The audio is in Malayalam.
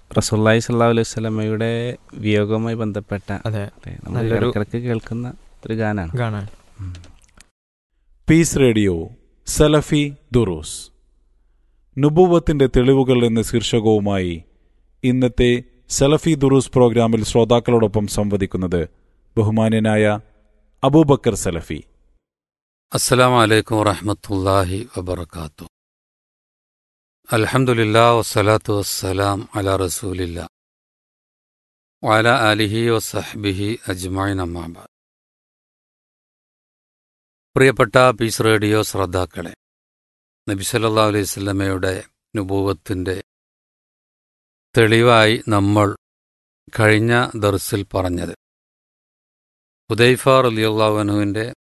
റസൂല്ലായി സല്ലാ അലൈഹി സ്വലമയുടെ വിയോഗവുമായി ബന്ധപ്പെട്ട അതെ അല്ലേ, നമ്മൾ നല്ലൊരു- ഇടയ്ക്കിടയ്ക്ക് കേൾക്കുന്ന ഒരു ഗാനാണ് കാണാൻ പീസ് റേഡിയോ സലഫി ദുറൂസ് നുബൂവത്തിന്റെ തെളിവുകൾ എന്ന ശീർഷകവുമായി ഇന്നത്തെ സലഫി ദുറൂസ് പ്രോഗ്രാമിൽ ശ്രോതാക്കളോടൊപ്പം സംവദിക്കുന്നത് ബഹുമാന്യനായ അബൂബക്കർ സലഫി അസ്സലാം വലൈക്കും വറഹമത്തല്ലാഹി വബർക്കാത്തു അൽഹംദുലില്ലാ വസ്സലാത്തു വസ്സലാം അല റസൂലില്ല വഅല ആലിഹി വസഹ്ബിഹി അജ്മൈൻ അമ്മാബാദ് പ്രിയപ്പെട്ട പീസ് റേഡിയോ ശ്രോതാക്കളെ നബി സല്ലല്ലാഹു അലൈഹി വസല്ലമയുടെ നുബൂവത്തിൻ്റെ തെളിവായി നമ്മൾ കഴിഞ്ഞ ദർസിൽ പറഞ്ഞത് ഹുദൈഫ റളിയല്ലാഹു അൻഹുവിൻ്റെ